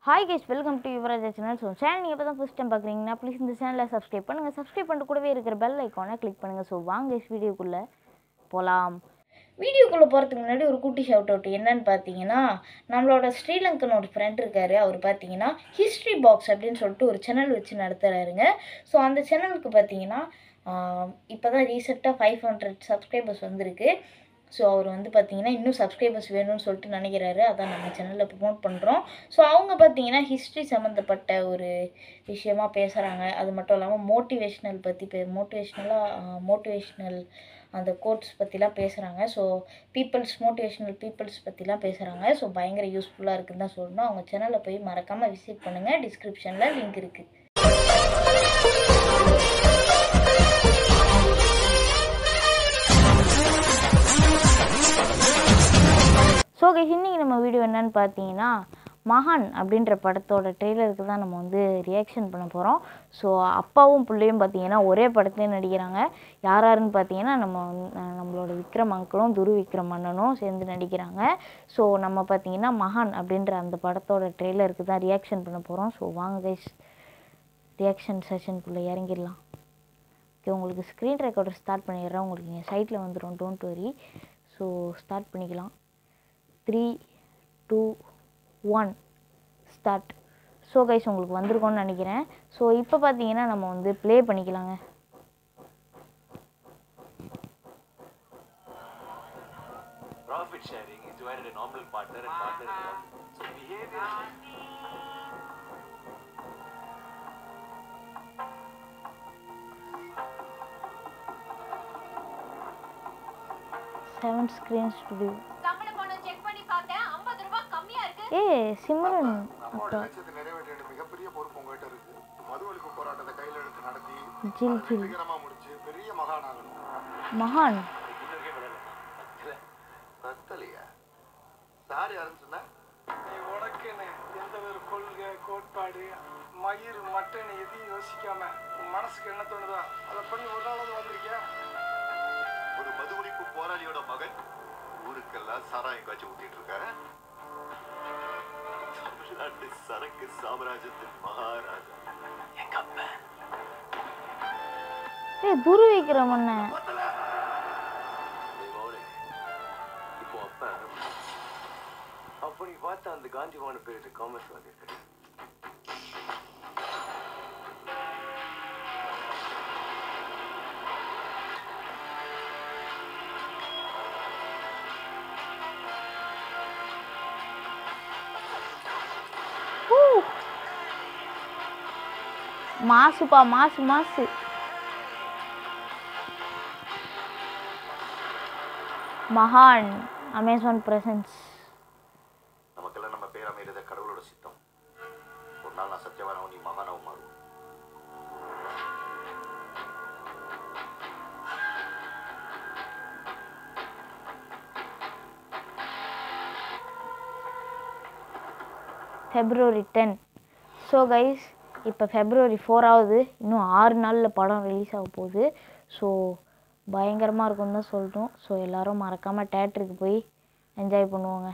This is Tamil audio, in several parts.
Hi guys welcome to Yuvaraja channel so channel நீங்கள் இப்போ தான் ஃபஸ்ட் டைம் பார்க்குறீங்கன்னா ப்ளீஸ் இந்த சேனலை சப்ஸ்கிரைப் பண்ணுங்கள் சப்ஸ்கிரைப் பண்ணிட்டு கூடவே இருக்கிற பெல் ஐக்கானை கிளிக் பண்ணுங்கள் ஸோ வாங்க கேஸ் வீடியோக்குள்ளே போகலாம் வீடியோக்குள்ளே போகிறதுக்கு முன்னாடி ஒரு குட்டி ஷவுட் அவுட் என்னன்னு பார்த்தீங்கன்னா நம்மளோட ஸ்ரீலங்கன் ஒரு ஃப்ரெண்ட் இருக்கார் அவர் பார்த்தீங்கன்னா ஹிஸ்ட்ரி பாக்ஸ் அப்படின்னு சொல்லிட்டு ஒரு சேனல் வச்சு நடத்துகிறாருங்க ஸோ அந்த சேனலுக்கு பார்த்தீங்கன்னா இப்போ தான் ரீசெண்டாக ஃபைவ் ஹண்ட்ரட் சப்ஸ்கிரைபர்ஸ் வந்திருக்கு ஸோ அவர் வந்து பார்த்தீங்கன்னா இன்னும் சப்ஸ்கிரைபர்ஸ் வேணும்னு சொல்லிட்டு நினைக்கிறாரு அதான் நம்ம சேனலில் ப்ரமோட் பண்ணுறோம் ஸோ அவங்க பார்த்தீங்கன்னா ஹிஸ்ட்ரி சம்மந்தப்பட்ட ஒரு விஷயமா பேசுகிறாங்க அது மட்டும் இல்லாமல் மோட்டிவேஷ்னல் பற்றி பே மோட்டிவேஷ்னலாக மோட்டிவேஷ்னல் அந்த கோட்ஸ் பற்றிலாம் பேசுகிறாங்க ஸோ பீப்புள்ஸ் மோட்டிவேஷ்னல் பீப்புள்ஸ் பற்றிலாம் பேசுகிறாங்க ஸோ பயங்கர யூஸ்ஃபுல்லாக இருக்குன்னு தான் சொல்லணும் அவங்க சேனலை போய் மறக்காமல் விசிட் பண்ணுங்கள் டிஸ்கிரிப்ஷனில் லிங்க் இருக்குது ஸோ கைஸ் இன்றைக்கி நம்ம வீடியோ என்னன்னு பார்த்தீங்கன்னா மகான் அப்படின்ற படத்தோட ட்ரெய்லருக்கு தான் நம்ம வந்து ரியாக்ஷன் பண்ண போகிறோம் ஸோ அப்பாவும் பிள்ளையும் பார்த்தீங்கன்னா ஒரே படத்துலேயே நடிக்கிறாங்க யார் யாருன்னு பார்த்தீங்கன்னா நம்ம வந்து- அஹ் நம்மளோட விக்ரம் அங்கிளும் துரு விக்ரம் அண்ணனும் சேர்ந்து நடிக்கிறாங்க ஸோ நம்ம பார்த்தீங்கன்னா மகான் அப்படின்ற அந்த படத்தோட ட்ரெய்லருக்கு தான் ரியாக்ஷன் பண்ண போகிறோம் ஸோ வாங்க கைஸ் ரியாக்ஷன் செஷனுக்குள்ளே இறங்கிடலாம் ஓகே உங்களுக்கு ஸ்க்ரீன் ரெக்கார்டர் ஸ்டார்ட் பண்ணிடுறேன் உங்களுக்கு இங்கே சைட்டில் வந்துடும் டோன்ட் வரி ஸோ ஸ்டார்ட் பண்ணிக்கலாம் three two one start so guys உங்களுக்கு வந்திருக்கோன்னு நினைக்கிறேன் ஸோ இப்போ பார்த்தீங்கன்னா நம்ம வந்து ப்ளே பண்ணிக்கலாங்க Profit sharing is divided a nominal partner and partner in profit. So behavior. Seven screen studio சம்பள பணம் செக் பண்ணி பார்த்தேன் 50 ரூபாய் கம்மியா இருக்கு ஏ சிம்ரன் நம்மளோட அக்கா லட்சியத்தை நிறைவேற்ற வேண்டிய மிகப்பெரிய பொறுப்பு உங்ககிட்ட இருக்கு மது ஒழிப்பு போராட்டத்தை கையில் எடுத்து நடத்தி ஜில் அதை ஜில் வெற்றிகரமா முடிச்சு பெரிய மகான் ஆகணும் மகான் இன்னொரு game விளையாடலாம். இல்ல, ரத்தலியா சார் யாருன்னு சொன்ன நீ உனக்குன்னு எந்த ஒரு கொள்கை கோட்பாடு மயிர் மட்டன் எதையும் யோசிக்காம உன் மனசுக்கு என்ன தோணுதோ அதை பண்ணி ஒரு நாளாவது வந்திருக்கியா ஒரு மது ஒழிப்பு போராளியோட மகன் ஊருக்கெல்லாம் சாராயம் காய்ச்சி ஊத்திட்டு இருக்காரு தமிழ்நாட்டு சரக்கு சாம்ராஜ்யத்தின் மகாராஜா எங்க அப்பா ஏ துரு விக்ரம் அண்ணன் டேய் மௌனே, இப்போ அப்ப அப்ப நீ பார்த்த அந்த காந்திவான பேரிட்டு காமர்ஸ் வாங்கியிருக்க ஊ. மாசுப்பா மாசு மாசு மகான் அமேசான் பிரசன்ஸ் நமக்கெல்லாம் நம்ம பேர் அமைகிறது கடவுளோட சித்தம் ஒரு நாள் நான் சத்தியவானவன் நீ மகானாவும் மாறுவோம் ஃபெப்ரவரி டென் ஸோ கைஸ் இப்போ ஃபெப்ரவரி ஃபோராவது இன்னும் ஆறு நாளில் படம் ரிலீஸ் ஆக போகுது ஸோ பயங்கரமாக இருக்கும்னு தான் சொல்லணும் ஸோ எல்லோரும் மறக்காமல் தேட்டருக்கு போய் என்ஜாய் பண்ணுவாங்க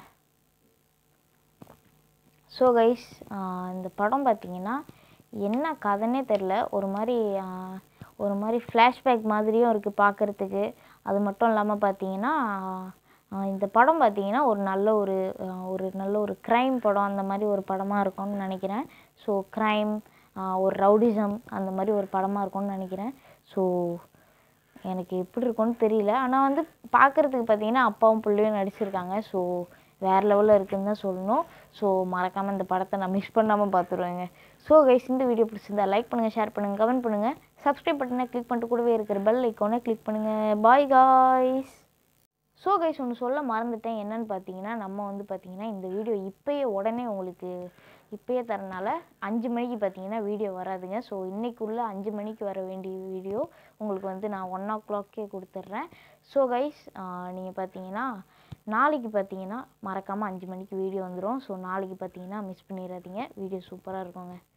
ஸோ கைஸ் இந்த படம் பார்த்தீங்கன்னா என்ன கதைன்னே தெரில ஒரு மாதிரி ஆஹ், ஒரு மாதிரி ஃப்ளாஷ்பேக் மாதிரியும் இருக்குது பார்க்குறதுக்கு அது மட்டும் இல்லாமல் பார்த்தீங்கன்னா ஆஹ், இந்த படம் பார்த்தீங்கன்னா ஒரு நல்ல ஒரு ஆஹ், ஒரு நல்ல ஒரு க்ரைம் படம் அந்த மாதிரி ஒரு படமாக இருக்கும்னு நினைக்கிறேன் ஸோ க்ரைம் ஒரு ரவுடிசம் அந்த மாதிரி ஒரு படமாக இருக்கும்னு நினைக்கிறேன் ஸோ எனக்கு எப்படி இருக்கும்னு தெரியல ஆனால் வந்து பார்க்குறதுக்கு பார்த்தீங்கன்னா அப்பாவும் பிள்ளையும் நடிச்சிருக்காங்க ஸோ வேறு லெவலில் இருக்குன்னு தான் சொல்லணும் ஸோ மறக்காமல் இந்த படத்தை நான் மிஸ் பண்ணாமல் பார்த்துருவேங்க ஸோ கைஸ் இந்த வீடியோ பிடிச்சிருந்தா லைக் பண்ணுங்கள் ஷேர் பண்ணுங்கள் கமெண்ட் பண்ணுங்கள் சப்ஸ்கிரைப் பட்டனை கிளிக் பண்ணிட்டு கூடவே இருக்கிற பெல் ஐக்கானை கிளிக் பண்ணுங்கள் பாய் காய்ஸ் ஸோ கைஸ் ஒன்று சொல்ல மறந்துட்டேன் என்னன்னு பார்த்தீங்கன்னா நம்ம வந்து பார்த்தீங்கன்னா இந்த வீடியோ இப்போயே உடனே உங்களுக்கு இப்போயே தரனால அஞ்சு மணிக்கு பார்த்தீங்கன்னா வீடியோ வராதுங்க ஸோ இன்னைக்குள்ள அஞ்சு மணிக்கு வர வேண்டிய வீடியோ உங்களுக்கு வந்து நான் ஒன் ஓ கிளாக்கே கொடுத்துட்றேன் ஸோ கைஸ் நீங்கள் பார்த்தீங்கன்னா நாளைக்கு பார்த்தீங்கன்னா மறக்காமல் அஞ்சு மணிக்கு வீடியோ வந்துடும் ஸோ நாளைக்கு பார்த்தீங்கன்னா மிஸ் பண்ணிடாதீங்க வீடியோ சூப்பராக இருக்குங்க